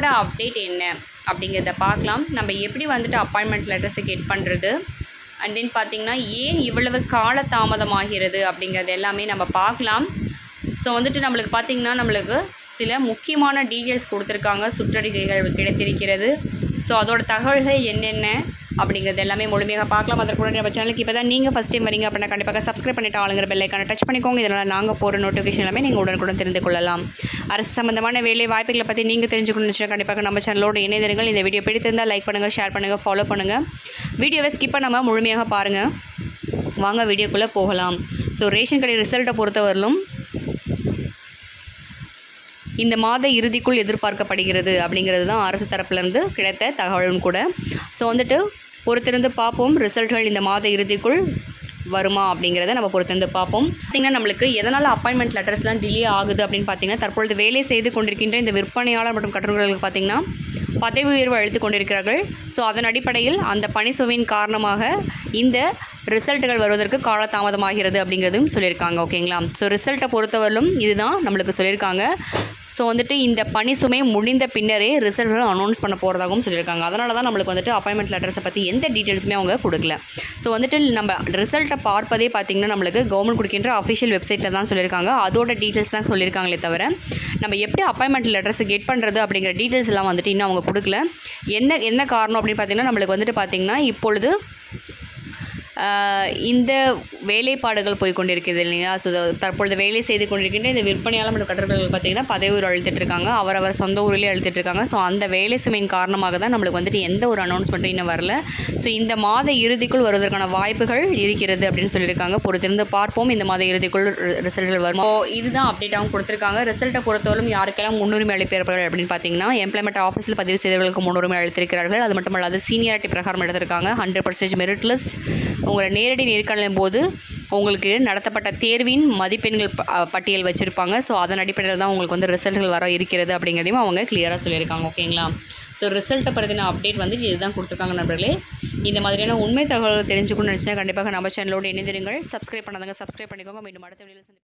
update என்ன அப்படிங்கிறத பார்க்கலாம் நம்ம எப்படி வந்துட்டு அப்பாயின்மெண்ட் லெட்டர்ஸை கெட் பண்ணுறது அண்ட் தென் பார்த்திங்கன்னா ஏன் இவ்வளவு கால தாமதமாகிறது அப்படிங்கிறது எல்லாமே நம்ம பார்க்கலாம் ஸோ வந்துட்டு நம்மளுக்கு பார்த்திங்கன்னா நம்மளுக்கு சில முக்கியமான டீட்டெயில்ஸ் கொடுத்துருக்காங்க சுற்றறிக்கைகள் கிடைத்திருக்கிறது ஸோ அதோட தகவல்கள் என்னென்ன அப்படிங்கிறது எல்லாமே முழுமையாக பார்க்கலாம் அதற்கு முன்னாடி நம்ம சேனலுக்கு இப்போ தான் நீங்கள் ஃபஸ்ட் டைம் வரீங்க அப்படின்னா கண்டிப்பாக சப்ஸ்கிரைப் பண்ணிட்டு ஆளுங்கிற பெல்லைக்கான டச் பண்ணிக்கோங்க இதனால் நாங்கள் போகிற நோட்டிஃபிகேஷன் எல்லாமே நீங்கள் உடனுக்குடன் தெரிந்து கொள்ளலாம் அரசு சம்மந்தமான வேலை வாய்ப்புகளை பற்றி நீங்கள் தெரிஞ்சுக்கணும்னு நினச்சா கண்டிப்பாக நம்ம சேனலோட இணையதளங்கள் இந்த வீடியோ பிடித்திருந்தால் லைக் பண்ணுங்கள் ஷேர் பண்ணுங்கள் ஃபாலோ பண்ணுங்கள் வீடியோவை ஸ்கிப் பண்ணாமல் முழுமையாக பாருங்கள் வாங்க வீடியோக்குள்ளே போகலாம் ஸோ ரேஷன் கடை ரிசல்ட்டை பொறுத்தவரையிலும் இந்த மாத இறுதிக்குள் எதிர்பார்க்கப்படுகிறது அப்படிங்கிறது தான் அரசு தரப்புலேருந்து கிடைத்த தகவலும் கூட ஸோ வந்துட்டு பொறுத்திருந்து பார்ப்போம் ரிசல்ட்கள் இந்த மாத இறுதிக்குள் வருமா அப்படிங்கிறத நம்ம பொறுத்திருந்து பார்ப்போம் பார்த்திங்கன்னா நம்மளுக்கு எதனால் அப்பாயின்மெண்ட் லெட்டர்ஸ்லாம் டிலே ஆகுது அப்படின்னு பார்த்தீங்கன்னா தற்பொழுது வேலை செய்து கொண்டிருக்கின்ற இந்த விற்பனையாளர் மற்றும் கட்டுநர்களுக்கு பார்த்திங்கன்னா பதவி உயர்வு அளித்து கொண்டிருக்கிறார்கள் ஸோ அதன் அடிப்படையில் அந்த பணி சுமையின் காரணமாக இந்த ரிசல்ட்டுகள் வருவதற்கு காலதாமதமாகிறது அப்படிங்கிறதும் சொல்லியிருக்காங்க ஓகேங்களா ஸோ ரிசல்ட்டை பொறுத்தவரையிலும் இதுதான் நம்மளுக்கு சொல்லியிருக்காங்க ஸோ வந்துட்டு இந்த பணி சுமை முடிந்த பின்னரே ரிசல்ட்கள் அனௌன்ஸ் பண்ண போகிறதாகவும் சொல்லியிருக்காங்க அதனால தான் நம்மளுக்கு வந்துட்டு அப்பாயின்மெண்ட் லெட்டர்ஸை பற்றி எந்த டீட்டெயில்ஸுமே அவங்க கொடுக்கல ஸோ வந்துட்டு நம்ம ரிசல்ட்டை பார்ப்பதே பார்த்திங்கன்னா நம்மளுக்கு கவர்மெண்ட் கொடுக்கின்ற அஃபிஷியல் வெப்சைட்டில் தான் சொல்லியிருக்காங்க அதோட டீட்டெயில்ஸ் தான் சொல்லியிருக்காங்களே தவிர நம்ம எப்படி அப்பாயின்மெண்ட் லெட்டர்ஸை கெட் பண்ணுறது அப்படிங்கிற டீட்டெயில்ஸ் எல்லாம் வந்துட்டு இன்னும் அவங்க கொடுக்கல என்ன என்ன காரணம் அப்படின்னு பார்த்தீங்கன்னா நம்மளுக்கு வந்துட்டு பார்த்திங்கன்னா இப்பொழுது ஆஹ் இந்த வேலைப்பாடுகள் போய் கொண்டிருக்கிறது இல்லையா ஸோ தற்பொழுது வேலை செய்து கொண்டிருக்கின்ற இந்த விற்பனையாளர் மற்றும் கட்டடங்கள் பார்த்திங்கன்னா பதவி உயர்வு அழுத்திட்டு இருக்காங்க அவரவர் சொந்த ஊரிலே அழுத்திட்டு இருக்காங்க ஸோ அந்த வேலை சுமையின் காரணமாக தான் நம்மளுக்கு வந்துட்டு எந்த ஒரு அனௌன்ஸ்மெண்ட்டும் இன்னும் வரல ஸோ இந்த மாத இறுதிக்குள் வருவதற்கான வாய்ப்புகள் இருக்கிறது அப்படின்னு சொல்லியிருக்காங்க பொறுத்திருந்து பார்ப்போம் இந்த மாத இறுதிக்குள் ரிசல்ட்கள் வரும் ஸோ இதுதான் அப்டேட்டாகவும் கொடுத்துருக்காங்க ரிசல்ட்டை பொறுத்தவரைக்கும் யாருக்கெல்லாம் முன்னுரிமை அளிப்பார்கள் அப்படின்னு பார்த்தீங்கன்னா எம்ப்ளாய்மெண்ட் ஆஃபீஸில் பதிவு செய்தவர்களுக்கு முன்னுரிமை அளித்திருக்கிறார்கள் அது மட்டும் இல்லாது சீனியாரிட்டி பிரகாரம் எடுத்திருக்காங்க ஹண்ட்ரட் பர்சன்டேஜ் மெரிட் லிஸ்ட் உங்களை நேரடி நேர்காணலின் போது உங்களுக்கு நடத்தப்பட்ட தேர்வின் மதிப்பெண்கள் ப- அஹ் பட்டியல் வச்சுருப்பாங்க ஸோ அதன் அடிப்படையில் தான் உங்களுக்கு வந்து ரிசல்ட்கள் வர இருக்கிறது அப்படிங்கிறதையும் அவங்க கிளியராக சொல்லியிருக்காங்க ஓகேங்களா ஸோ ரிசல்ட்டை பற்றின அப்டேட் வந்து இதுதான் கொடுத்துருக்காங்க நண்பர்களே இந்த மாதிரியான உண்மை தகவல்கள் தெரிஞ்சுக்கணும்னு நினச்சினா கண்டிப்பாக நம்ம சேனலோடு இணைந்திருங்கள் சப்ஸ்கிரைப் பண்ணாதவங்க சப்ஸ்கிரைப் பண்ணிக்கோங்க மீண்டும் அடுத்த வீடியோவில் சந்திப்போம்